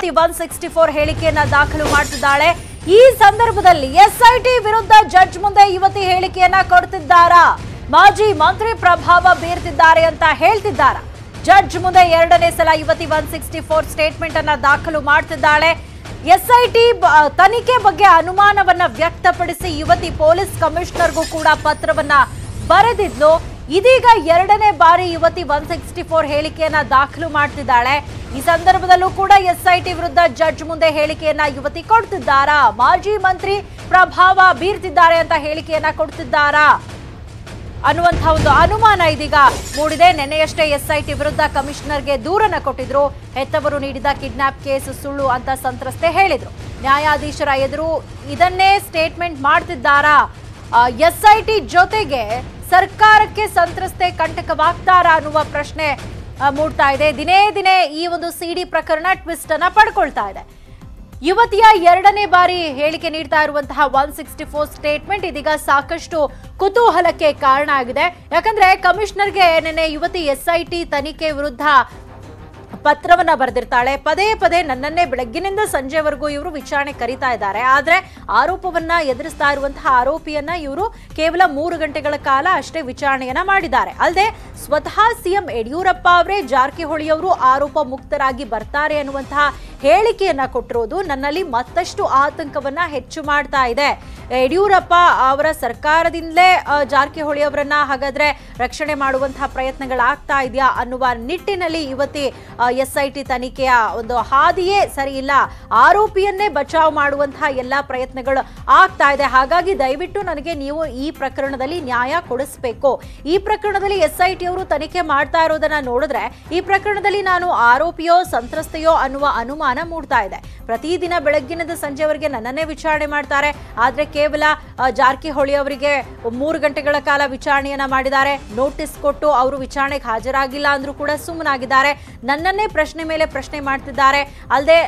ಯುವತಿ one sixty four ಹೇಳಿಕೆಯನ್ನ ದಾಖಲು ಮಾಡ್ತಿದ್ದಾಳೆ ಈ ಸಂದರ್ಭದಲ್ಲಿ ಎಸ್ಐಟಿ ವಿರುದ್ಧ ಜಡ್ಜ್ ಮುಂದೆ ಯುವತಿ ಹೇಳಿಕೆಯನ್ನ ಕೊಡ್ತಿದ್ದಾರಾ ಮಾಜಿ ಮಂತ್ರಿ ಪ್ರಭಾವ ಬೀರ್ತಿದ್ದಾರೆ ಅಂತ ಹೇಳ್ತಿದ್ದಾರಾ ಜಡ್ಜ್ ಮುಂದೆ ಎರಡನೇ ಸಲ ಯುವತಿ ಒನ್ ಸಿಕ್ಸ್ಟಿ ಫೋರ್ ಸ್ಟೇಟ್ಮೆಂಟ್ ಅನ್ನ ದಾಖಲು ಮಾಡ್ತಿದ್ದಾಳೆ ಎಸ್ಐಟಿ ತನಿಖೆ ಬಗ್ಗೆ ಅನುಮಾನವನ್ನ ವ್ಯಕ್ತಪಡಿಸಿ ಯುವತಿ ಪೊಲೀಸ್ ಕಮಿಷನರ್ಗೂ ಕೂಡ ಪತ್ರವನ್ನ ಬರೆದಿದ್ಲು ಇದೀಗ ಎರಡನೇ ಬಾರಿ ಯುವತಿ ಒನ್ ಸಿಕ್ಸ್ಟಿ ಫೋರ್ ಹೇಳಿಕೆಯನ್ನ ದಾಖಲು ಮಾಡ್ತಿದ್ದಾಳೆ ಈ ಸಂದರ್ಭದಲ್ಲೂ ಕೂಡ ಎಸ್ಐಟಿ ವಿರುದ್ಧ ಜಡ್ಜ್ ಮುಂದೆ ಹೇಳಿಕೆಯನ್ನ ಯುವತಿ ಕೊಡ್ತಿದ್ದಾರಾ ಮಾಜಿ ಮಂತ್ರಿ ಪ್ರಭಾವ ಬೀರ್ತಿದ್ದಾರೆ ಅಂತ ಹೇಳಿಕೆಯನ್ನ ಕೊಡ್ತಿದ್ದಾರಾ ಅನ್ನುವಂಥ ಒಂದು ಅನುಮಾನ ಇದೀಗ ಮೂಡಿದೆ ನಿನ್ನೆಯಷ್ಟೇ ಎಸ್ಐಟಿ ವಿರುದ್ಧ ಕಮಿಷನರ್ಗೆ ದೂರನ್ನ ಕೊಟ್ಟಿದ್ರು ಹೆತ್ತವರು ನೀಡಿದ ಕಿಡ್ನಾಪ್ ಕೇಸ್ ಸುಳ್ಳು ಅಂತ ಸಂತ್ರಸ್ತೆ ಹೇಳಿದ್ರು ನ್ಯಾಯಾಧೀಶರ ಎದುರು ಇದನ್ನೇ ಸ್ಟೇಟ್ಮೆಂಟ್ ಮಾಡ್ತಿದ್ದಾರಾ ಎಸ್ಐಟಿ ಜೊತೆಗೆ ಸರ್ಕಾರಕ್ಕೆ ಸಂತ್ರಸ್ತೆ ಕಂಟಕವಾಗ್ತಾರಾ ಅನ್ನುವ ಪ್ರಶ್ನೆ ಆ, ಮೂಡ್ತಾ ಇದೆ ದಿನೇ ದಿನೇ ಈ ಒಂದು ಸಿಡಿ ಪ್ರಕರಣ ಟ್ವಿಸ್ಟ್ ಅನ್ನ ಪಡ್ಕೊಳ್ತಾ ಇದೆ ಯುವತಿಯ ಎರಡನೇ ಬಾರಿ ಹೇಳಿಕೆ ನೀಡ್ತಾ ಇರುವಂತಹ ಒನ್ ಸಿಕ್ಸ್ಟಿ ಫೋರ್ ಸ್ಟೇಟ್ಮೆಂಟ್ ಇದೀಗ ಸಾಕಷ್ಟು ಕುತೂಹಲಕ್ಕೆ ಕಾರಣ ಆಗಿದೆ ಯಾಕಂದ್ರೆ ಕಮಿಷನರ್ಗೆ ನಿನ್ನೆ ಯುವತಿ ಎಸ್ಐಟಿ ತನಿಖೆ ವಿರುದ್ಧ ಪತ್ರವನ್ನ ಬರೆದಿರ್ತಾಳೆ ಪದೇ ಪದೇ ನನ್ನನ್ನೇ ಬೆಳಗ್ಗಿನಿಂದ ಸಂಜೆವರೆಗೂ ಇವರು ವಿಚಾರಣೆ ಕರೀತಾ ಇದ್ದಾರೆ ಆದ್ರೆ ಆರೋಪವನ್ನ ಎದುರಿಸ್ತಾ ಇರುವಂತಹ ಆರೋಪಿಯನ್ನ ಇವರು ಕೇವಲ ಮೂರು ಗಂಟೆಗಳ ಕಾಲ ಅಷ್ಟೇ ವಿಚಾರಣೆಯನ್ನ ಮಾಡಿದ್ದಾರೆ ಅಲ್ಲದೆ ಸ್ವತಃ ಸಿಎಂ ಯಡಿಯೂರಪ್ಪ ಅವರೇ ಜಾರಕಿಹೊಳಿ ಅವರು ಆರೋಪ ಮುಕ್ತರಾಗಿ ಬರ್ತಾರೆ ಅನ್ನುವಂತಹ ಹೇಳಿಕೆಯನ್ನ ಕೊಟ್ಟಿರೋದು ನನ್ನಲ್ಲಿ ಮತ್ತಷ್ಟು ಆತಂಕವನ್ನ ಹೆಚ್ಚು ಮಾಡ್ತಾ ಇದೆ ಯಡಿಯೂರಪ್ಪ ಅವರ ಸರ್ಕಾರದಿಂದಲೇ ಆ, ಜಾರಕಿಹೊಳಿ ಅವರನ್ನ ಹಾಗಾದ್ರೆ ರಕ್ಷಣೆ ಮಾಡುವಂತಹ ಪ್ರಯತ್ನಗಳಾಗ್ತಾ ಇದೆಯಾ ಅನ್ನುವ ನಿಟ್ಟಿನಲ್ಲಿ ಯುವತಿ ಎಸ್ ಐ ಟಿ ತನಿಖೆಯ ಒಂದು ಹಾದಿಯೇ ಸರಿ ಇಲ್ಲ ಆರೋಪಿಯನ್ನೇ ಬಚಾವ್ ಮಾಡುವಂತಹ ಎಲ್ಲಾ ಪ್ರಯತ್ನಗಳು ಆಗ್ತಾ ಇದೆ ಹಾಗಾಗಿ ದಯವಿಟ್ಟು ನನಗೆ ನೀವು ಈ ಪ್ರಕರಣದಲ್ಲಿ ನ್ಯಾಯ ಕೊಡಿಸ್ಬೇಕು ಈ ಪ್ರಕರಣದಲ್ಲಿ ಎಸ್ ಐ ಟಿ ಅವರು ತನಿಖೆ ಮಾಡ್ತಾ ಇರೋದನ್ನ ನೋಡಿದ್ರೆ ಈ ಪ್ರಕರಣದಲ್ಲಿ ನಾನು ಆರೋಪಿಯೋ ಸಂತ್ರಸ್ತೆಯೋ ಅನ್ನುವ ಅನುಮಾನ ಮೂಡ್ತಾ ಇದೆ ಪ್ರತಿದಿನ ಬೆಳಗ್ಗಿನಿಂದ ಸಂಜೆವರೆಗೆ ನನ್ನನ್ನೇ ವಿಚಾರಣೆ ಮಾಡ್ತಾರೆ ಆದ್ರೆ ಕೇವಲ ಆ, ಜಾರಕಿಹೊಳಿ ಅವರಿಗೆ ಮೂರು ಗಂಟೆಗಳ ಕಾಲ ವಿಚಾರಣೆಯನ್ನ ಮಾಡಿದ್ದಾರೆ ನೋಟಿಸ್ ಕೊಟ್ಟು ಅವರು ವಿಚಾರಣೆಗೆ ಹಾಜರಾಗಿಲ್ಲ ಅಂದ್ರೂ ಕೂಡ ಸುಮ್ಮನಾಗಿದ್ದಾರೆ ನನ್ನನ್ನೇ ಪ್ರಶ್ನೆ ಮೇಲೆ ಪ್ರಶ್ನೆ ಮಾಡ್ತಿದ್ದಾರೆ ಅಲ್ಲದೆ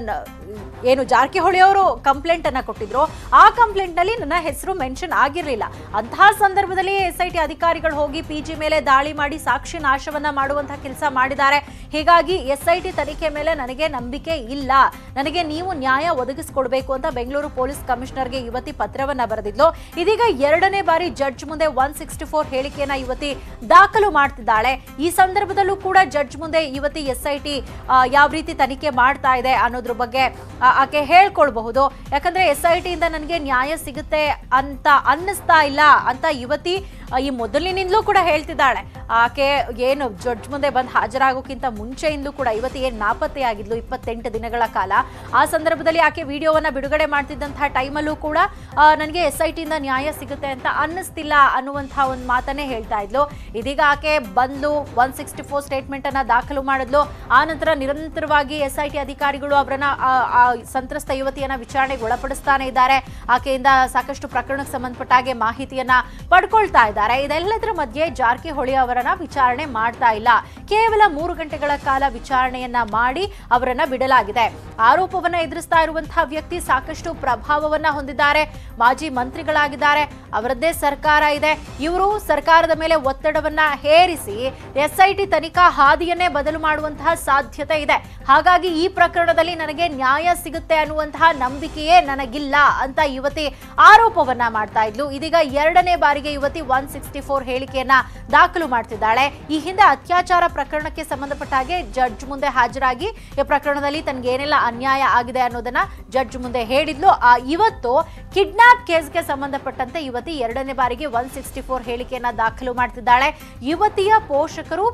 ಏನು ಜಾರಕಿಹೊಳಿ ಅವರು ಕಂಪ್ಲೇಂಟ್ ಅನ್ನ ಕೊಟ್ಟಿದ್ರು ಆ ಕಂಪ್ಲೇಂಟ್ ನಲ್ಲಿ ನನ್ನ ಹೆಸರು ಮೆನ್ಷನ್ ಆಗಿರಲಿಲ್ಲ ಅಂತಹ ಸಂದರ್ಭದಲ್ಲಿ ಎಸ್ ಐ ಟಿ ಅಧಿಕಾರಿಗಳು ಹೋಗಿ ಪಿ ಜಿ ಮೇಲೆ ದಾಳಿ ಮಾಡಿ ಸಾಕ್ಷಿ ನಾಶವನ್ನ ಮಾಡುವಂತಹ ಕೆಲಸ ಮಾಡಿದ್ದಾರೆ ಹೀಗಾಗಿ ಎಸ್ ಐ ಟಿ ತನಿಖೆ ಮೇಲೆ ನನಗೆ ನಂಬಿಕೆ ಇಲ್ಲ ನನಗೆ ನೀವು ನ್ಯಾಯ ಒದಗಿಸ್ಕೊಡ್ಬೇಕು ಅಂತ ಬೆಂಗಳೂರು ಪೊಲೀಸ್ ಕಮಿಷನರ್ಗೆ ಯುವತಿ ಪತ್ರವನ್ನ ಬರೆದಿದ್ಲು ಇದೀಗ ಎರಡನೇ ಬಾರಿ ಜಡ್ಜ್ ಮುಂದೆ ಒನ್ ಸಿಕ್ಸ್ಟಿ ಫೋರ್ ಹೇಳಿಕೆಯನ್ನ ಯುವತಿ ದಾಖಲು ಮಾಡ್ತಿದ್ದಾಳೆ ಈ ಸಂದರ್ಭದಲ್ಲೂ ಕೂಡ ಜಡ್ಜ್ ಮುಂದೆ ಯುವತಿ ಎಸ್ ಐ ಟಿ ಯಾವ ರೀತಿ ತನಿಖೆ ಮಾಡ್ತಾ ಇದೆ ಅನ್ನೋದ್ರ ಬಗ್ಗೆ ಆ, ಆಕೆ ಹೇಳ್ಕೊಳ್ಬಹುದು ಯಾಕಂದ್ರೆ ಎಸ್ ಐ ಟಿಯಿಂದ ನನಗೆ ನ್ಯಾಯ ಸಿಗುತ್ತೆ ಅಂತ ಅನ್ನಿಸ್ತಾ ಇಲ್ಲ ಅಂತ ಯುವತಿ ಆ, ಈ ಮೊದಲಿನಿಂದಲೂ ಕೂಡ ಹೇಳ್ತಿದ್ದಾಳೆ ಆಕೆ ಏನು ಜಡ್ಜ್ ಮುಂದೆ ಬಂದು ಹಾಜರಾಗೋಕ್ಕಿಂತ ಮುಂಚೆಯಿಂದಲೂ ಕೂಡ ಇವತ್ತು ಏನು ನಾಪತ್ತೆಯಾಗಿದ್ಲು ಇಪ್ಪತ್ತೆಂಟು ದಿನಗಳ ಕಾಲ ಆ ಸಂದರ್ಭದಲ್ಲಿ ಆಕೆ ವಿಡಿಯೋವನ್ನ ಬಿಡುಗಡೆ ಮಾಡ್ತಿದ್ದಂತಹ ಟೈಮಲ್ಲೂ ಕೂಡ ಆ, ನನಗೆ ಎಸ್ ಐ ಟಿಯಿಂದ ನ್ಯಾಯ ಸಿಗುತ್ತೆ ಅಂತ ಅನ್ನಿಸ್ತಿಲ್ಲ ಅನ್ನುವಂತಹ ಒಂದು ಮಾತನ್ನೇ ಹೇಳ್ತಾ ಇದ್ಲು ಇದೀಗ ಆಕೆ ಬಂದ್ಲು ಒನ್ ಸಿಕ್ಸ್ಟಿ ಫೋರ್ ಸ್ಟೇಟ್ಮೆಂಟ್ ಅನ್ನ ದಾಖಲು ಮಾಡಿದ್ಲು ಆ ನಂತರ ನಿರಂತರವಾಗಿ ಎಸ್ ಐ ಟಿ ಅಧಿಕಾರಿಗಳು ಅವರನ್ನ ಆ, ಆ ಸಂತ್ರಸ್ತ ಯುವತಿಯನ್ನ ವಿಚಾರಣೆಗೆ ಒಳಪಡಿಸ್ತಾನೆ ಇದ್ದಾರೆ ಆಕೆಯಿಂದ ಸಾಕಷ್ಟು ಪ್ರಕರಣಕ್ಕೆ ಸಂಬಂಧಪಟ್ಟ ಹಾಗೆ ಮಾಹಿತಿಯನ್ನ ಪಡ್ಕೊಳ್ತಾ ಇದ್ದಾರೆ ಇದೆಲ್ಲದರ ಮಧ್ಯೆ ಜಾರಕಿಹೊಳಿ ಅವರನ್ನ ವಿಚಾರಣೆ ಮಾಡ್ತಾ ಇಲ್ಲ ಕೇವಲ ಮೂರು ಗಂಟೆಗಳ ಕಾಲ ವಿಚಾರಣೆಯನ್ನ ಮಾಡಿ ಅವರನ್ನ ಬಿಡಲಾಗಿದೆ ಆರೋಪವನ್ನ ಎದುರಿಸ್ತಾ ಇರುವಂತಹ ವ್ಯಕ್ತಿ ಸಾಕಷ್ಟು ಪ್ರಭಾವವನ್ನ ಹೊಂದಿದ್ದಾರೆ ಮಾಜಿ ಮಂತ್ರಿಗಳಾಗಿದ್ದಾರೆ ಅವರದ್ದೇ ಸರ್ಕಾರ ಇದೆ ಇವರು ಸರ್ಕಾರದ ಮೇಲೆ ಒತ್ತಡವನ್ನ ಹೇರಿಸಿ ಎಸ್ಐಟಿ ತನಿಖಾ ಹಾದಿಯನ್ನೇ ಬದಲು ಮಾಡುವಂತಹ ಸಾಧ್ಯತೆ ಇದೆ ಹಾಗಾಗಿ ಈ ಪ್ರಕರಣದಲ್ಲಿ ನನಗೆ ನ್ಯಾಯ ಸಿಗುತ್ತೆ ಅನ್ನುವಂತಹ ನಂಬಿಕೆಯೇ ನನಗಿಲ್ಲ ಅಂತ ಯುವತಿ ಆರೋಪವನ್ನ ಮಾಡ್ತಾ ಇದ್ಲು ಇದೀಗ ಎರಡನೇ ಬಾರಿಗೆ ಯುವತಿ ಒನ್ ಸಿಕ್ಸ್ಟಿ ಫೋರ್ ಹೇಳಿಕೆಯನ್ನ ದಾಖಲು ಮಾಡ್ತಿದ್ದಾಳೆ ಈ ಹಿಂದೆ ಅತ್ಯಾಚಾರ ಪ್ರಕರಣಕ್ಕೆ ಸಂಬಂಧಪಟ್ಟ ಹಾಗೆ ಜಡ್ಜ್ ಮುಂದೆ ಹಾಜರಾಗಿ ಈ ಪ್ರಕರಣದಲ್ಲಿ ತನಗೆ ಏನೆಲ್ಲ ಅನ್ಯಾಯ ಆಗಿದೆ ಅನ್ನೋದನ್ನ ಜಡ್ಜ್ ಮುಂದೆ ಹೇಳಿದ್ಲು ಆ ಇವತ್ತು ಕಿಡ್ನಾಪ್ ಕೇಸ್ಗೆ ಸಂಬಂಧಪಟ್ಟಂತೆ ಯುವತಿ ಎರಡನೇ ಬಾರಿಗೆ ಒನ್ ಸಿಕ್ಸ್ಟಿ ಫೋರ್ ಹೇಳಿಕೆಯನ್ನ ದಾಖಲು ಮಾಡ್ತಿದ್ದಾಳೆ ಯುವತಿಯ ಪೋಷಕರು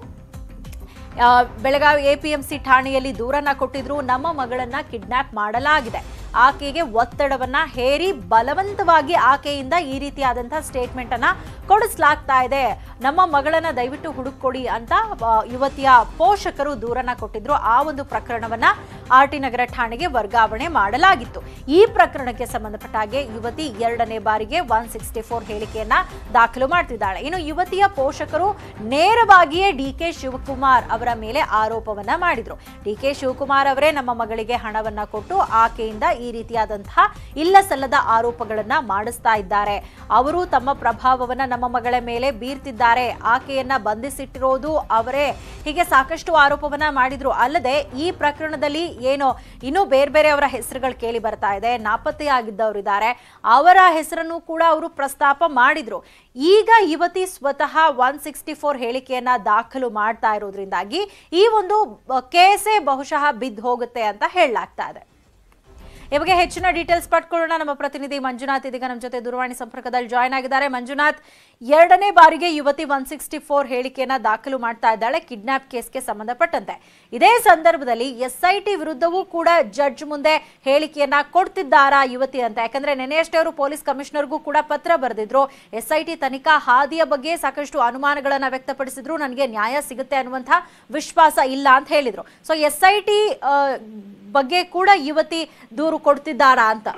ಆ, ಬೆಳಗಾವಿ ಎಪಿಎಂಸಿ ಠಾಣೆಯಲ್ಲಿ ದೂರನ್ನ ಕೊಟ್ಟಿದ್ರು ನಮ್ಮ ಮಗಳನ್ನ ಕಿಡ್ನಾಪ್ ಮಾಡಲಾಗಿದೆ ಆಕೆಗೆ ಒತ್ತಡವನ್ನ ಹೇರಿ ಬಲವಂತವಾಗಿ ಆಕೆಯಿಂದ ಈ ರೀತಿಯಾದಂತಹ ಸ್ಟೇಟ್ಮೆಂಟ್ ಅನ್ನ ಕೊಡಿಸ್ಲಾಗ್ತಾ ಇದೆ ನಮ್ಮ ಮಗಳನ್ನ ದಯವಿಟ್ಟು ಹುಡುಕೊಡಿ ಅಂತ ಆ, ಯುವತಿಯ ಪೋಷಕರು ದೂರನ್ನ ಕೊಟ್ಟಿದ್ರು ಆ ಒಂದು ಪ್ರಕರಣವನ್ನ ಆರ್ ಟಿ ನಗರ ಠಾಣೆಗೆ ವರ್ಗಾವಣೆ ಮಾಡಲಾಗಿತ್ತು ಈ ಪ್ರಕರಣಕ್ಕೆ ಸಂಬಂಧಪಟ್ಟ ಹಾಗೆ ಯುವತಿ ಎರಡನೇ ಬಾರಿಗೆ ಒನ್ ಸಿಕ್ಸ್ಟಿ ಫೋರ್ ಹೇಳಿಕೆಯನ್ನ ದಾಖಲು ಮಾಡ್ತಿದ್ದಾಳೆ ಇನ್ನು ಯುವತಿಯ ಪೋಷಕರು ನೇರವಾಗಿಯೇ ಡಿ ಕೆ ಶಿವಕುಮಾರ್ ಅವರ ಮೇಲೆ ಆರೋಪವನ್ನ ಮಾಡಿದ್ರು ಡಿ ಕೆ ಶಿವಕುಮಾರ್ ಅವರೇ ನಮ್ಮ ಮಗಳಿಗೆ ಹಣವನ್ನ ಕೊಟ್ಟು ಆಕೆಯಿಂದ ಈ ರೀತಿಯಾದಂತಹ ಇಲ್ಲ ಸಲ್ಲದ ಆರೋಪಗಳನ್ನ ಮಾಡಿಸ್ತಾ ಇದ್ದಾರೆ ಅವರು ತಮ್ಮ ಪ್ರಭಾವವನ್ನ ನಮ್ಮ ನಮ್ಮ ಮಗಳ ಮೇಲೆ ಬೀರ್ತಿದ್ದಾರೆ ಆಕೆಯನ್ನ ಬಂಧಿಸಿಟ್ಟಿರೋದು ಅವರೇ ಹೀಗೆ ಸಾಕಷ್ಟು ಆರೋಪವನ್ನ ಮಾಡಿದ್ರು ಅಲ್ಲದೆ ಈ ಪ್ರಕರಣದಲ್ಲಿ ಏನೋ ಇನ್ನೂ ಬೇರೆ ಬೇರೆ ಅವರ ಹೆಸರುಗಳು ಕೇಳಿ ಬರ್ತಾ ಇದೆ ನಾಪತ್ತೆಯಾಗಿದ್ದವರಿದ್ದಾರೆ ಅವರ ಹೆಸರನ್ನು ಕೂಡ ಅವರು ಪ್ರಸ್ತಾಪ ಮಾಡಿದ್ರು ಈಗ ಯುವತಿ ಸ್ವತಃ ಒನ್ ಸಿಕ್ಸ್ಟಿ ಫೋರ್ ಹೇಳಿಕೆಯನ್ನ ದಾಖಲು ಮಾಡ್ತಾ ಇರೋದ್ರಿಂದಾಗಿ ಈ ಒಂದು ಕೇಸೇ ಬಹುಶಃ ಬಿದ್ದು ಹೋಗುತ್ತೆ ಅಂತ ಹೇಳಲಾಗ್ತಾ ಇದೆ ಈ ಬಗ್ಗೆ ಹೆಚ್ಚಿನ ಡೀಟೇಲ್ಸ್ ಪಡ್ಕೊಳ್ಳೋಣ ನಮ್ಮ ಪ್ರತಿನಿಧಿ ಮಂಜುನಾಥ್ ಇದೀಗ ನಮ್ಮ ಜೊತೆ ದೂರವಾಣಿ ಸಂಪರ್ಕದಲ್ಲಿ ಜಾಯ್ನ್ ಆಗಿದ್ದಾರೆ ಮಂಜುನಾಥ್ ಎರಡನೇ ಬಾರಿಗೆ ಯುವತಿ ಒನ್ ಸಿಕ್ಸ್ಟಿ ಫೋರ್ ಹೇಳಿಕೆಯನ್ನ ದಾಖಲು ಮಾಡ್ತಾ ಇದ್ದಾಳೆ ಕಿಡ್ನಾಪ್ ಕೇಸ್ಗೆ ಸಂಬಂಧಪಟ್ಟಂತೆ ಇದೇ ಸಂದರ್ಭದಲ್ಲಿ ಎಸ್ಐಟಿ ವಿರುದ್ಧವೂ ಕೂಡ ಜಡ್ಜ್ ಮುಂದೆ ಹೇಳಿಕೆಯನ್ನ ಕೊಡ್ತಿದ್ದಾರಾ ಯುವತಿ ಅಂತ ಯಾಕಂದ್ರೆ ನೆನೆಯಷ್ಟೇ ಅವರು ಪೊಲೀಸ್ ಕಮಿಷನರ್ಗೂ ಕೂಡ ಪತ್ರ ಬರೆದಿದ್ರು ಎಸ್ಐಟಿ ತನಿಖಾ ಹಾದಿಯ ಬಗ್ಗೆ ಸಾಕಷ್ಟು ಅನುಮಾನಗಳನ್ನ ವ್ಯಕ್ತಪಡಿಸಿದ್ರು ನನಗೆ ನ್ಯಾಯ ಸಿಗುತ್ತೆ ಅನ್ನುವಂಥ ವಿಶ್ವಾಸ ಇಲ್ಲ ಅಂತ ಹೇಳಿದ್ರು ಸೊ ಎಸ್ಐಟಿ ಬಗ್ಗೆ ಕೂಡ ಯುವತಿ ದೂರು ಕೊಡ್ತಿದ್ದಾರಾ ಅಂತ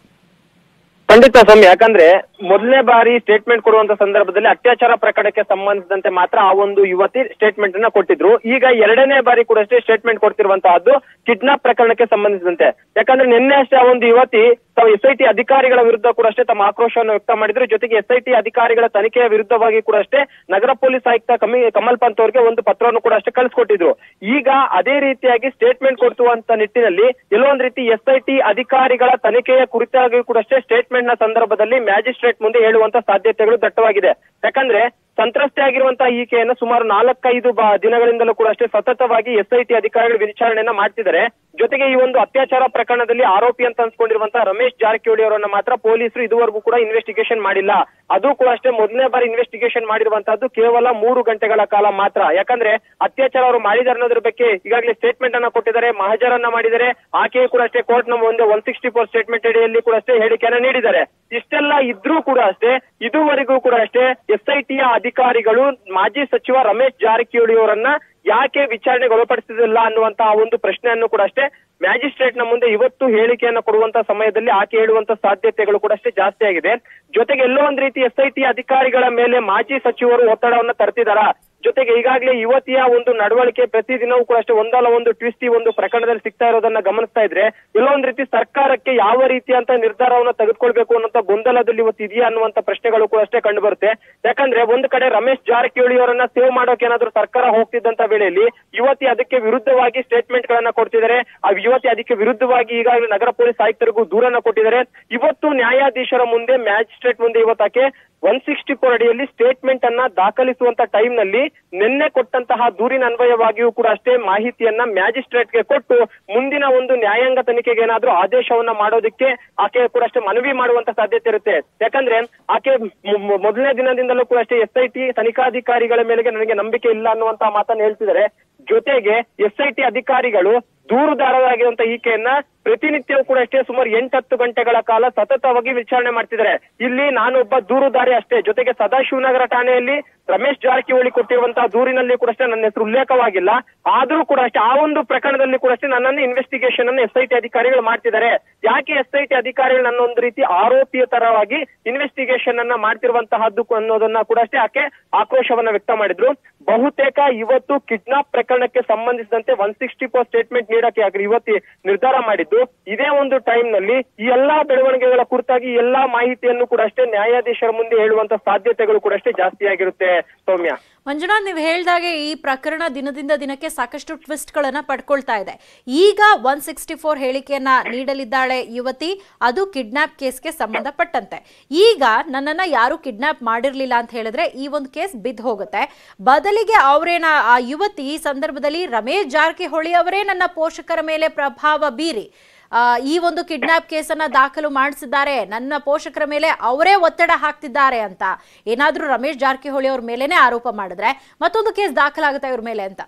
ಖಂಡಿತ ಸೌಮ್ಯ ಯಾಕಂದ್ರೆ ಮೊದಲನೇ ಬಾರಿ ಸ್ಟೇಟ್ಮೆಂಟ್ ಕೊಡುವಂತ ಸಂದರ್ಭದಲ್ಲಿ ಅತ್ಯಾಚಾರ ಪ್ರಕರಣಕ್ಕೆ ಸಂಬಂಧಿಸಿದಂತೆ ಮಾತ್ರ ಆ ಒಂದು ಯುವತಿ ಸ್ಟೇಟ್ಮೆಂಟ್ ಅನ್ನ ಕೊಟ್ಟಿದ್ರು ಈಗ ಎರಡನೇ ಬಾರಿ ಕೂಡ ಅಷ್ಟೇ ಸ್ಟೇಟ್ಮೆಂಟ್ ಕೊಡ್ತಿರುವಂತಹದ್ದು ಕಿಡ್ನಾಪ್ ಪ್ರಕರಣಕ್ಕೆ ಸಂಬಂಧಿಸಿದಂತೆ ಯಾಕಂದ್ರೆ ನಿನ್ನೆ ಅಷ್ಟೇ ಆ ಒಂದು ಯುವತಿ ತಾವು ಎಸ್ ಐ ಟಿ ಅಧಿಕಾರಿಗಳ ವಿರುದ್ಧ ಕೂಡ ಅಷ್ಟೇ ತಮ್ಮ ಆಕ್ರೋಶವನ್ನು ವ್ಯಕ್ತ ಮಾಡಿದ್ರು ಜೊತೆಗೆ ಎಸ್ ಐ ಟಿ ಅಧಿಕಾರಿಗಳ ತನಿಖೆಯ ವಿರುದ್ಧವಾಗಿ ಕೂಡ ಅಷ್ಟೇ ನಗರ ಪೊಲೀಸ್ ಆಯುಕ್ತ ಕಮಿ ಕಮಲ್ ಪಂತ್ ಅವರಿಗೆ ಒಂದು ಪತ್ರವನ್ನು ಕೂಡ ಅಷ್ಟೇ ಕಳಿಸ್ಕೊಟ್ಟಿದ್ರು ಈಗ ಅದೇ ರೀತಿಯಾಗಿ ಸ್ಟೇಟ್ಮೆಂಟ್ ಕೊಡ್ತುವಂತ ನಿಟ್ಟಿನಲ್ಲಿ ಎಲ್ಲೋ ಒಂದ್ ರೀತಿ ಎಸ್ ಐ ಟಿ ಅಧಿಕಾರಿಗಳ ತನಿಖೆಯ ಕುರಿತಾಗಿ ಕೂಡ ಅಷ್ಟೇ ಸ್ಟೇಟ್ಮೆಂಟ್ ನ ಸಂದರ್ಭದಲ್ಲಿ ಮ್ಯಾಜಿಸ್ಟ್ರೇಟ್ ಮುಂದೆ ಹೇಳುವಂತ ಸಾಧ್ಯತೆಗಳು ದಟ್ಟವಾಗಿದೆ ಯಾಕಂದ್ರೆ ಸಂತ್ರಸ್ತೆ ಆಗಿರುವಂತಹ ಈಕೆಯನ್ನು ಸುಮಾರು ನಾಲ್ಕೈದು ಬ- ದಿನಗಳಿಂದಲೂ ಕೂಡ ಅಷ್ಟೇ ಸತತವಾಗಿ ಎಸ್ ಐ ಟಿ ಅಧಿಕಾರಿಗಳು ವಿಚಾರಣೆಯನ್ನ ಮಾಡ್ತಿದ್ದಾರೆ ಜೊತೆಗೆ ಈ ಒಂದು ಅತ್ಯಾಚಾರ ಪ್ರಕರಣದಲ್ಲಿ ಆರೋಪಿ ಅಂತ ಅನ್ಸ್ಕೊಂಡಿರುವಂತಹ ರಮೇಶ್ ಜಾರಕಿಹೊಳಿ ಅವರನ್ನ ಮಾತ್ರ ಪೊಲೀಸರು ಇದುವರೆಗೂ ಕೂಡ ಇನ್ವೆಸ್ಟಿಗೇಷನ್ ಮಾಡಿಲ್ಲ ಅದು ಕೂಡ ಅಷ್ಟೇ ಮೊದಲನೇ ಬಾರಿ ಇನ್ವೆಸ್ಟಿಗೇಷನ್ ಮಾಡಿರುವಂತಹದ್ದು ಕೇವಲ ಮೂರು ಗಂಟೆಗಳ ಕಾಲ ಮಾತ್ರ ಯಾಕಂದ್ರೆ ಅತ್ಯಾಚಾರ ಅವರು ಮಾಡಿದ್ದಾರೆ ಅನ್ನೋದ್ರ ಬಗ್ಗೆ ಈಗಾಗಲೇ ಸ್ಟೇಟ್ಮೆಂಟ್ ಅನ್ನ ಕೊಟ್ಟಿದ್ದಾರೆ ಮಹಜರನ್ನ ಮಾಡಿದ್ದಾರೆ ಆಕೆಯು ಕೂಡ ಅಷ್ಟೇ ಕೋರ್ಟ್ ನ ಮುಂದೆ ಒನ್ ಸಿಕ್ಸ್ಟಿ ಫೋರ್ ಸ್ಟೇಟ್ಮೆಂಟ್ ಅಡಿಯಲ್ಲಿ ಕೂಡ ಅಷ್ಟೇ ಹೇಳಿಕೆಯನ್ನ ನೀಡಿದ್ದಾರೆ ಇಷ್ಟೆಲ್ಲ ಇದ್ರೂ ಕೂಡ ಅಷ್ಟೇ ಇದುವರೆಗೂ ಕೂಡ ಅಷ್ಟೇ ಎಸ್ ಐ ಟಿಯ ಅಧಿಕಾರಿಗಳು ಮಾಜಿ ಸಚಿವ ರಮೇಶ್ ಜಾರಕಿಹೊಳಿ ಅವರನ್ನ ಯಾಕೆ ವಿಚಾರಣೆಗೆ ಒಳಪಡಿಸುವುದಿಲ್ಲ ಅನ್ನುವಂತಹ ಒಂದು ಪ್ರಶ್ನೆಯನ್ನು ಕೂಡ ಅಷ್ಟೇ ಮ್ಯಾಜಿಸ್ಟ್ರೇಟ್ ನ ಮುಂದೆ ಇವತ್ತು ಹೇಳಿಕೆಯನ್ನು ಕೊಡುವಂತ ಸಮಯದಲ್ಲಿ ಆಕೆ ಹೇಳುವಂತ ಸಾಧ್ಯತೆಗಳು ಕೂಡ ಅಷ್ಟೇ ಜಾಸ್ತಿ ಆಗಿದೆ ಜೊತೆಗೆ ಎಲ್ಲೋ ಒಂದ್ ರೀತಿ ಎಸ್ ಐ ಟಿ ಅಧಿಕಾರಿಗಳ ಮೇಲೆ ಮಾಜಿ ಸಚಿವರು ಒತ್ತಡವನ್ನ ತರ್ತಿದಾರ ಜೊತೆಗೆ ಈಗಾಗಲೇ ಯುವತಿಯ ಒಂದು ನಡವಳಿಕೆ ಪ್ರತಿದಿನವೂ ಕೂಡ ಅಷ್ಟೇ ಒಂದಲ್ಲ ಒಂದು ಟ್ವಿಸ್ಟ್ ಈ ಒಂದು ಪ್ರಕರಣದಲ್ಲಿ ಸಿಗ್ತಾ ಇರೋದನ್ನ ಗಮನಿಸ್ತಾ ಇದ್ರೆ ಎಲ್ಲೋ ಒಂದ್ ರೀತಿ ಸರ್ಕಾರಕ್ಕೆ ಯಾವ ರೀತಿಯಂತ ನಿರ್ಧಾರವನ್ನ ತೆಗೆದುಕೊಳ್ಬೇಕು ಅನ್ನೋಂತ ಗೊಂದಲದಲ್ಲಿ ಇವತ್ತು ಇದೆಯಾ ಅನ್ನುವಂತ ಪ್ರಶ್ನೆಗಳು ಕೂಡ ಅಷ್ಟೇ ಕಂಡು ಬರುತ್ತೆ ಯಾಕಂದ್ರೆ ಒಂದ್ ಕಡೆ ರಮೇಶ್ ಜಾರಕಿಹೊಳಿ ಅವರನ್ನ ಸೇವ್ ಮಾಡೋಕೆ ಏನಾದ್ರು ಸರ್ಕಾರ ಹೋಗ್ತಿದ್ದಂತ ವೇಳೆಯಲ್ಲಿ ಯುವತಿ ಅದಕ್ಕೆ ವಿರುದ್ಧವಾಗಿ ಸ್ಟೇಟ್ಮೆಂಟ್ ಗಳನ್ನ ಕೊಡ್ತಿದ್ದಾರೆ ಆ ಯುವತಿ ಅದಕ್ಕೆ ವಿರುದ್ಧವಾಗಿ ಈಗಾಗಲೇ ನಗರ ಪೊಲೀಸ್ ಆಯುಕ್ತರಿಗೂ ದೂರನ್ನ ಕೊಟ್ಟಿದ್ದಾರೆ ಇವತ್ತು ನ್ಯಾಯಾಧೀಶರ ಮುಂದೆ ಮ್ಯಾಜಿಸ್ಟ್ರೇಟ್ ಮುಂದೆ ಇವತ್ತಾಕೆ ಒನ್ ಸಿಕ್ಸ್ಟಿ ಫೋರ್ ಅಡಿಯಲ್ಲಿ ಸ್ಟೇಟ್ಮೆಂಟ್ ಅನ್ನ ದಾಖಲಿಸುವಂತ ಟೈಮ್ ನಲ್ಲಿ ನಿನ್ನೆ ಕೊಟ್ಟಂತಹ ದೂರಿನ ಅನ್ವಯವಾಗಿಯೂ ಕೂಡ ಅಷ್ಟೇ ಮಾಹಿತಿಯನ್ನ ಮ್ಯಾಜಿಸ್ಟ್ರೇಟ್ಗೆ ಕೊಟ್ಟು ಮುಂದಿನ ಒಂದು ನ್ಯಾಯಾಂಗ ತನಿಖೆಗೆ ಏನಾದ್ರೂ ಆದೇಶವನ್ನ ಮಾಡೋದಕ್ಕೆ ಆಕೆ ಕೂಡ ಅಷ್ಟೇ ಮನವಿ ಮಾಡುವಂತ ಸಾಧ್ಯತೆ ಇರುತ್ತೆ ಯಾಕಂದ್ರೆ ಆಕೆ ಮೊ- ಮೊ- ಮೊದಲನೇ ದಿನದಿಂದಲೂ ಕೂಡ ಅಷ್ಟೇ ಎಸ್ ಐ ಟಿ ತನಿಖಾಧಿಕಾರಿಗಳ ಮೇಲೆ ನನಗೆ ನಂಬಿಕೆ ಇಲ್ಲ ಅನ್ನುವಂತ ಮಾತನ್ನ ಹೇಳ್ತಿದ್ದಾರೆ ಜೊತೆಗೆ ಎಸ್ ಐ ಟಿ ಅಧಿಕಾರಿಗಳು ದೂರುದಾರರಾಗಿರುವಂತ ಈಕೆಯನ್ನ ಪ್ರತಿನಿತ್ಯವೂ ಕೂಡ ಅಷ್ಟೇ ಸುಮಾರು ಎಂಟತ್ತು ಗಂಟೆಗಳ ಕಾಲ ಸತತವಾಗಿ ವಿಚಾರಣೆ ಮಾಡ್ತಿದ್ದಾರೆ ಇಲ್ಲಿ ನಾನೊಬ್ಬ ದೂರುದಾರಿ ಅಷ್ಟೇ ಜೊತೆಗೆ ಸದಾಶಿವನಗರ ಠಾಣೆಯಲ್ಲಿ ರಮೇಶ್ ಜಾರಕಿಹೊಳಿ ಕೊಟ್ಟಿರುವಂತಹ ದೂರಿನಲ್ಲಿ ಕೂಡ ಅಷ್ಟೇ ನನ್ನ ಹೆಸರು ಉಲ್ಲೇಖವಾಗಿಲ್ಲ ಆದ್ರೂ ಕೂಡ ಅಷ್ಟೇ ಆ ಒಂದು ಪ್ರಕರಣದಲ್ಲಿ ಕೂಡ ಅಷ್ಟೇ ನನ್ನನ್ನು ಇನ್ವೆಸ್ಟಿಗೇಷನ್ ಅನ್ನು ಎಸ್ ಐ ಟಿ ಅಧಿಕಾರಿಗಳು ಮಾಡ್ತಿದ್ದಾರೆ ಯಾಕೆ ಎಸ್ ಐ ಟಿ ಅಧಿಕಾರಿಗಳು ನನ್ನ ಒಂದು ರೀತಿ ಆರೋಪಿಯ ತರವಾಗಿ ಇನ್ವೆಸ್ಟಿಗೇಷನ್ ಅನ್ನ ಮಾಡ್ತಿರುವಂತಹದ್ದು ಅನ್ನೋದನ್ನ ಕೂಡ ಅಷ್ಟೇ ಆಕೆ ಆಕ್ರೋಶವನ್ನ ವ್ಯಕ್ತ ಮಾಡಿದ್ರು ಬಹುತೇಕ ಇವತ್ತು ಕಿಡ್ನಾಪ್ ಪ್ರಕರಣಕ್ಕೆ ಸಂಬಂಧಿಸಿದಂತೆ ಒನ್ ಸಿಕ್ಸ್ಟಿ ಫೋರ್ ಸ್ಟೇಟ್ಮೆಂಟ್ ನೀಡಕ್ಕೆ ಆಗ್ರಿ ಇವತ್ತಿ ನಿರ್ಧಾರ ಮಾಡಿದ್ದು ಇದೇ ಒಂದು ಟೈಮ್ ನಲ್ಲಿ ಈ ಎಲ್ಲಾ ಬೆಳವಣಿಗೆಗಳ ಕುರಿತಾಗಿ ಈ ಎಲ್ಲಾ ಮಾಹಿತಿಯನ್ನು ಕೂಡ ಅಷ್ಟೇ ನ್ಯಾಯಾಧೀಶರ ಮುಂದೆ ಹೇಳುವಂತ ಸಾಧ್ಯತೆಗಳು ಕೂಡ ಅಷ್ಟೇ ಜಾಸ್ತಿ ಆಗಿರುತ್ತೆ ಸೌಮ್ಯ ಮಂಜುನಾಥ್ ನೀವು ಹೇಳ್ದಾಗೆ ಈ ಪ್ರಕರಣ ದಿನದಿಂದ ದಿನಕ್ಕೆ ಸಾಕಷ್ಟು ಟ್ವಿಸ್ಟ್ ಗಳನ್ನ ಪಡ್ಕೊಳ್ತಾ ಇದೆ ಈಗ ಒನ್ ಸಿಕ್ಸ್ಟಿ ಫೋರ್ ಹೇಳಿಕೆಯನ್ನ ನೀಡಲಿದ್ದಾಳೆ ಯುವತಿ ಅದು ಕಿಡ್ನಾಪ್ ಕೇಸ್ಗೆ ಸಂಬಂಧಪಟ್ಟಂತೆ ಈಗ ನನ್ನನ್ನ ಯಾರು ಕಿಡ್ನಾಪ್ ಮಾಡಿರ್ಲಿಲ್ಲ ಅಂತ ಹೇಳಿದ್ರೆ ಈ ಒಂದು ಕೇಸ್ ಬಿದ್ದು ಹೋಗುತ್ತೆ ಬದಲಿಗೆ ಅವರೇನ ಆ ಯುವತಿ ಈ ಸಂದರ್ಭದಲ್ಲಿ ರಮೇಶ್ ಜಾರಕಿಹೊಳಿ ಅವರೇ ನನ್ನ ಪೋಷಕರ ಮೇಲೆ ಪ್ರಭಾವ ಬೀರಿ ಆ, ಈ ಒಂದು ಕಿಡ್ನಾಪ್ ಕೇಸನ್ನ ದಾಖಲು ಮಾಡಿಸಿದ್ದಾರೆ ನನ್ನ ಪೋಷಕರ ಮೇಲೆ ಅವರೇ ಒತ್ತಡ ಹಾಕ್ತಿದ್ದಾರೆ ಅಂತ ಏನಾದ್ರೂ ರಮೇಶ್ ಜಾರಕಿಹೊಳಿ ಅವ್ರ ಮೇಲೇನೆ ಆರೋಪ ಮಾಡಿದ್ರೆ ಮತ್ತೊಂದು ಕೇಸ್ ದಾಖಲಾಗುತ್ತೆ ಇವ್ರ ಮೇಲೆ ಅಂತ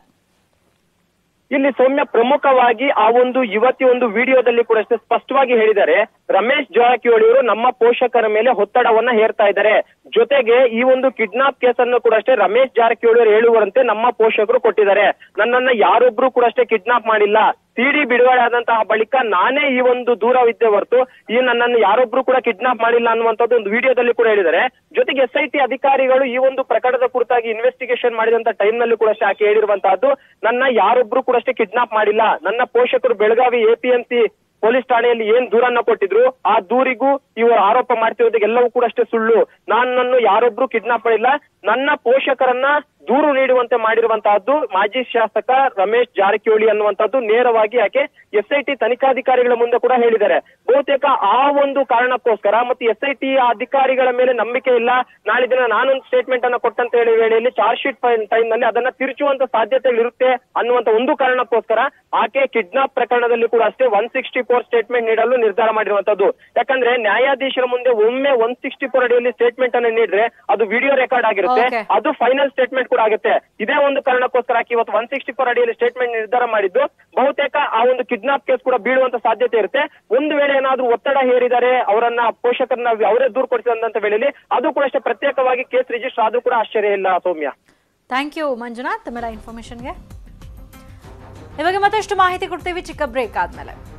ಇಲ್ಲಿ ಸೌಮ್ಯ ಪ್ರಮುಖವಾಗಿ ಆ ಒಂದು ಯುವತಿ ಒಂದು ವಿಡಿಯೋದಲ್ಲಿ ಕೂಡ ಅಷ್ಟೇ ಸ್ಪಷ್ಟವಾಗಿ ಹೇಳಿದ್ದಾರೆ ರಮೇಶ್ ಜಾರಕಿಹೊಳಿ ಅವರು ನಮ್ಮ ಪೋಷಕರ ಮೇಲೆ ಒತ್ತಡವನ್ನ ಹೇರ್ತಾ ಇದ್ದಾರೆ ಜೊತೆಗೆ ಈ ಒಂದು ಕಿಡ್ನಾಪ್ ಕೇಸನ್ನು ಕೂಡ ಅಷ್ಟೇ ರಮೇಶ್ ಜಾರಕಿಹೊಳಿ ಅವರು ಹೇಳುವಂತೆ ನಮ್ಮ ಪೋಷಕರು ಕೊಟ್ಟಿದ್ದಾರೆ ನನ್ನನ್ನ ಯಾರೊಬ್ರು ಕೂಡ ಅಷ್ಟೇ ಕಿಡ್ನಾಪ್ ಮಾಡಿಲ್ಲ ಸಿಡಿ ಬಿಡುಗಡೆ ಆದಂತಹ ಬಳಿಕ ನಾನೇ ಈ ಒಂದು ದೂರವಿದ್ದೆ ಹೊರತು ಈ ನನ್ನನ್ನು ಯಾರೊಬ್ರು ಕೂಡ ಕಿಡ್ನಾಪ್ ಮಾಡಿಲ್ಲ ಅನ್ನುವಂಥದ್ದು ಒಂದು ವಿಡಿಯೋದಲ್ಲಿ ಕೂಡ ಹೇಳಿದ್ದಾರೆ ಜೊತೆಗೆ ಎಸ್ ಐ ಟಿ ಅಧಿಕಾರಿಗಳು ಈ ಒಂದು ಪ್ರಕರಣದ ಕುರಿತಾಗಿ ಇನ್ವೆಸ್ಟಿಗೇಷನ್ ಮಾಡಿದಂತ ಟೈಮ್ ನಲ್ಲಿ ಕೂಡ ಅಷ್ಟೇ ಆಕೆ ಹೇಳಿರುವಂತಹದ್ದು ನನ್ನ ಯಾರೊಬ್ರು ಕೂಡ ಅಷ್ಟೇ ಕಿಡ್ನಾಪ್ ಮಾಡಿಲ್ಲ ನನ್ನ ಪೋಷಕರು ಬೆಳಗಾವಿ ಎಪಿಎಂಸಿ ಪೊಲೀಸ್ ಠಾಣೆಯಲ್ಲಿ ಏನ್ ದೂರನ್ನ ಕೊಟ್ಟಿದ್ರು ಆ ದೂರಿಗೂ ಇವರು ಆರೋಪ ಮಾಡ್ತಿರೋದಕ್ಕೆ ಎಲ್ಲವೂ ಕೂಡ ಅಷ್ಟೇ ಸುಳ್ಳು ನನ್ನನ್ನು ಯಾರೊಬ್ರು ಕಿಡ್ನಾಪ್ ಮಾಡಿಲ್ಲ ನನ್ನ ಪೋಷಕರನ್ನ ದೂರು ನೀಡುವಂತೆ ಮಾಡಿರುವಂತಹದ್ದು ಮಾಜಿ ಶಾಸಕ ರಮೇಶ್ ಜಾರಕಿಹೊಳಿ ಅನ್ನುವಂಥದ್ದು ನೇರವಾಗಿ ಆಕೆ ಎಸ್ ಐ ಟಿ ತನಿಖಾಧಿಕಾರಿಗಳ ಮುಂದೆ ಕೂಡ ಹೇಳಿದ್ದಾರೆ ಬಹುತೇಕ ಆ ಒಂದು ಕಾರಣಕ್ಕೋಸ್ಕರ ಮತ್ತೆ ಎಸ್ ಐ ಟಿ ಅಧಿಕಾರಿಗಳ ಮೇಲೆ ನಂಬಿಕೆ ಇಲ್ಲ ನಾಳೆ ದಿನ ನಾನೊಂದು ಸ್ಟೇಟ್ಮೆಂಟ್ ಅನ್ನ ಕೊಟ್ಟಂತ ಹೇಳಿ ವೇಳೆಯಲ್ಲಿ ಚಾರ್ಜ್ ಶೀಟ್ ಟೈಮ್ ನಲ್ಲಿ ಅದನ್ನ ತಿರುಚುವಂತ ಸಾಧ್ಯತೆಗಳಿರುತ್ತೆ ಅನ್ನುವಂತ ಒಂದು ಕಾರಣಕ್ಕೋಸ್ಕರ ಆಕೆ ಕಿಡ್ನಾಪ್ ಪ್ರಕರಣದಲ್ಲಿ ಕೂಡ ಅಷ್ಟೇ ಒನ್ ಸಿಕ್ಸ್ಟಿ ಫೋರ್ ಸ್ಟೇಟ್ಮೆಂಟ್ ನೀಡಲು ನಿರ್ಧಾರ ಮಾಡಿರುವಂತದ್ದು ಯಾಕಂದ್ರೆ ನ್ಯಾಯಾಧೀಶರ ಮುಂದೆ ಒಮ್ಮೆ ಒನ್ ಸಿಕ್ಸ್ಟಿ ಫೋರ್ ಅಡಿಯಲ್ಲಿ ಸ್ಟೇಟ್ಮೆಂಟ್ ಅನ್ನು ನೀಡಿದ್ರೆ ಅದು ವಿಡಿಯೋ ರೆಕಾರ್ಡ್ ಆಗಿರುತ್ತೆ Okay. ಅದು ಫೈನಲ್ ಸ್ಟೇಟ್ಮೆಂಟ್ ಕೂಡ ಆಗುತ್ತೆ ಇದೇ ಒಂದು ಕಾರಣಕ್ಕೋಸ್ಕರ ಆಕೆ ಇವತ್ತು ಒನ್ ಸಿಕ್ಸ್ಟಿ ಫೋರ್ ಅಡಿಯಲ್ಲಿ ಸ್ಟೇಟ್ಮೆಂಟ್ ನಿರ್ಧಾರ ಮಾಡಿದ್ದು ಬಹುತೇಕ ಆ ಒಂದು ಕಿಡ್ನಾಪ್ ಕೇಸ್ ಕೂಡ ಬೀಳುವಂತ ಸಾಧ್ಯತೆ ಇರುತ್ತೆ ಒಂದು ವೇಳೆ ಏನಾದ್ರೂ ಒತ್ತಡ ಹೇರಿದ್ದಾರೆ ಅವರನ್ನ ಪೋಷಕರನ್ನ ಅವರೇ ದೂರು ಕೊಡಿಸಿದಂತ ವೇಳೆಯಲ್ಲಿ ಅದು ಕೂಡ ಅಷ್ಟೇ ಪ್ರತ್ಯೇಕವಾಗಿ ಕೇಸ್ ರಿಜಿಸ್ಟರ್ ಆದ್ರೂ ಕೂಡ ಆಶ್ಚರ್ಯ ಇಲ್ಲ ಸೌಮ್ಯ ಥ್ಯಾಂಕ್ ಯು ಮಂಜುನಾಥ್ ತಮ್ಮೆಲ್ಲ ಇನ್ಫಾರ್ಮೇಶನ್ಗೆ ಇವಾಗ ಮತ್ತಷ್ಟು ಮಾಹಿತಿ ಕೊಡ್ತೀವಿ ಚಿಕ್ಕ ಬ್ರೇಕ್ ಆದ್ಮೇಲೆ